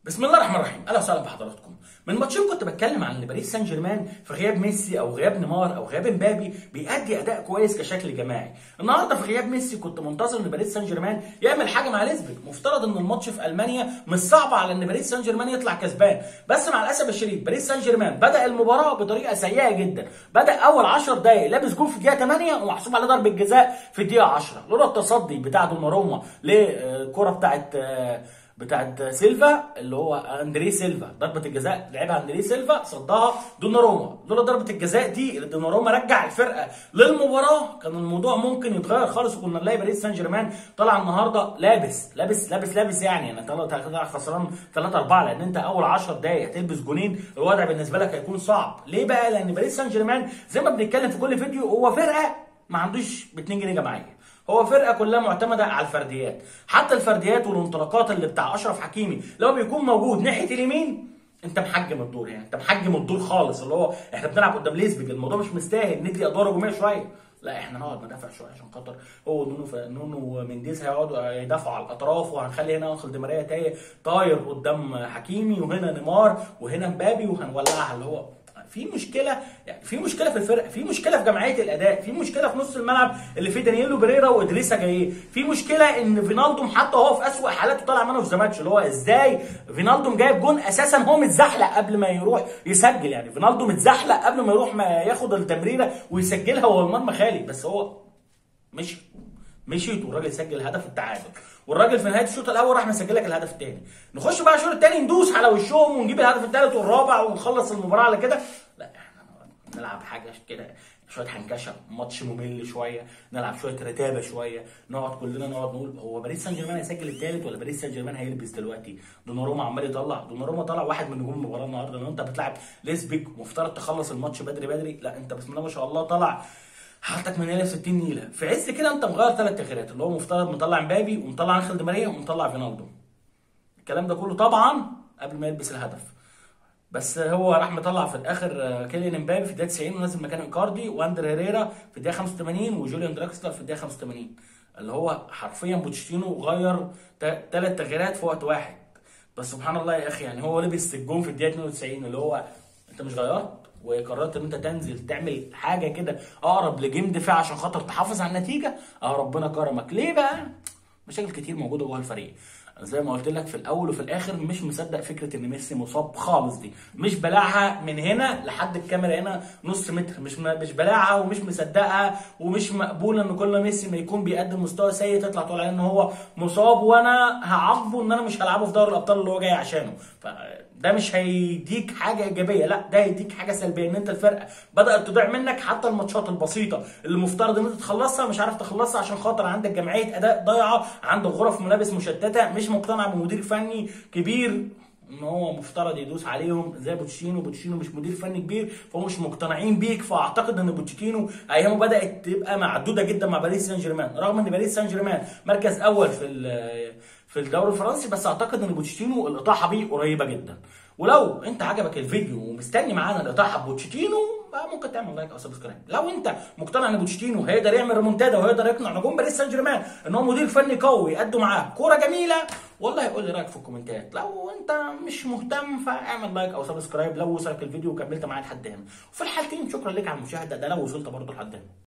بسم الله الرحمن الرحيم اهلا وسهلا بحضراتكم من ماتشين كنت بتكلم عن ان باريس سان جيرمان في غياب ميسي او غياب نيمار او غياب امبابي بيأدي اداء كويس كشكل جماعي النهارده في غياب ميسي كنت منتظر ان باريس سان جيرمان يعمل حاجه مع ليزبيك مفترض ان الماتش في المانيا مش صعب على ان باريس سان جيرمان يطلع كسبان بس مع الاسف الشديد باريس سان جيرمان بدا المباراه بطريقه سيئه جدا بدا اول 10 دقائق لابس جول في الدقيقه 8 ومحسوب عليه ضربه جزاء في الدقيقه 10 لولا التصدي بتاع دوناروما للكره بتاعت بتاعت سيلفا اللي هو اندري سيلفا ضربه الجزاء لعبها اندري سيلفا صدها دوناروما لولا ضربه الجزاء دي اللي دوناروما رجع الفرقه للمباراه كان الموضوع ممكن يتغير خالص وكنا نلاقي باريس سان جيرمان طالع النهارده لابس لابس لابس لابس يعني انا طالع خسران 3 4 لان انت اول 10 دقائق هتلبس جونين الوضع بالنسبه لك هيكون صعب ليه بقى لان باريس سان جيرمان زي ما بنتكلم في كل فيديو هو فرقه ما عندوش ب 2 جنيه جماعيه هو فرقه كلها معتمده على الفرديات حتى الفرديات والانطلاقات اللي بتاع اشرف حكيمي لو بيكون موجود ناحيه اليمين انت محجم الدور يعني انت محجم الدور خالص اللي هو احنا بنلعب قدام ليزبيك الموضوع مش مستاهل ندي ادوار هجوميه شويه لا احنا نقعد ندافع شويه عشان خاطر هو نونو ف... نونو ومنديز هيقعدوا يدافعوا على الاطراف وهنخلي هنا انخل دي ماريا تايه طاير قدام حكيمي وهنا نيمار وهنا مبابي وهنولعها اللي هو في مشكله يعني في مشكله في الفرقه في مشكله في جمعيه الاداء في مشكله في نص الملعب اللي فيه دانييلو بريرا وادريسا جايين في مشكله ان فينالدوم حتى هو في اسوء حالاته طالع منه في ذا ماتش اللي هو ازاي فينالدوم جايب جون اساسا هو متزحلق قبل ما يروح يسجل يعني فينالدوم متزحلق قبل ما يروح ما ياخد التمريره ويسجلها وهو المرمى خالي بس هو مشي مشيت والراجل سجل الهدف التعادل والراجل في نهايه الشوط الاول راح مسجل لك الهدف الثاني نخش بقى الشوط الثاني ندوس على وشهم ونجيب الهدف الثالث والرابع ونخلص المباراه على كده لا احنا نلعب حاجه كده شويه حنكشه ماتش ممل شويه نلعب شويه رتابه شويه نقعد كلنا نقعد نقول هو باريس سان جيرمان هيسجل الثالث ولا باريس سان جيرمان هيلبس دلوقتي دوناروما عمال يطلع دوناروما طلع واحد من نجوم المباراه النهارده لو انت بتلعب ليسبيك مفترض تخلص الماتش بدري بدري لا انت بسم الله ما شاء الله طلع حالتك من هنا 60 نيله في عز كده انت مغير ثلاث تغييرات اللي هو مفترض مطلع مبابي ومطلع انخيل دي ماريا ومطلع فينالدو الكلام ده كله طبعا قبل ما يلبس الهدف بس هو راح مطلع في الاخر كيليان امبابي في الدقيقه 90 ونزل مكان ايكاردي واندر هيريرا في الدقيقه 85 وجوليان دراكسلر في الدقيقه 85 اللي هو حرفيا بوتشيتينو غير ثلاث تغييرات في وقت واحد بس سبحان الله يا اخي يعني هو لبس الجون في الدقيقه 92 اللي هو انت مش غيرت وقررت ان انت تنزل تعمل حاجه كده اقرب لجيم دفاع عشان خاطر تحافظ على النتيجه اه ربنا كرمك ليه بقى مشاكل كتير موجوده جوه الفريق زي ما قلت لك في الاول وفي الاخر مش مصدق فكره ان ميسي مصاب خالص دي مش بلاعها من هنا لحد الكاميرا هنا نص متر مش مش بلاعها ومش مصدقها ومش مقبوله ان كل ميسي ما يكون بيقدم مستوى سيء تطلع تقول عليه ان هو مصاب وانا هعاقبه ان انا مش هلعبه في دوري الابطال اللي هو جاي عشانه ده مش هيديك حاجه ايجابيه لا ده هيديك حاجه سلبيه ان انت الفرقه بدات تضيع منك حتى الماتشات البسيطه اللي المفترض ان انت تخلصها مش عارف تخلصها عشان خاطر عندك جمعيه اداء ضايعه عندك غرف ملابس مشتته مش مقتنع بمدير فني كبير ان هو مفترض يدوس عليهم زي بوتشينو بوتشينو مش مدير فني كبير فهم مش مقتنعين بيك فاعتقد ان بوتشينو ايامه بدات تبقى معدوده جدا مع باريس سان جيرمان رغم ان باريس سان جيرمان مركز اول في في الدوري الفرنسي بس اعتقد ان بوتشيتينو الاطاحه بيه قريبه جدا ولو انت عجبك الفيديو ومستني معانا الاطاحه بوتشيتينو ممكن تعمل لايك او سبسكرايب لو انت مقتنع ان بوتشيتينو هيقدر يعمل ريمونتادا وهيقدر يقنع نجوم باريس سان جيرمان ان هو مدير فني قوي يقدم معاه كوره جميله والله قول لي رايك في الكومنتات لو انت مش مهتم فاعمل لايك او سبسكرايب لو وصلك الفيديو وكملت معايا لحد هنا وفي الحالتين شكرا لك على المشاهده ده لو وصلت برضه لحد هنا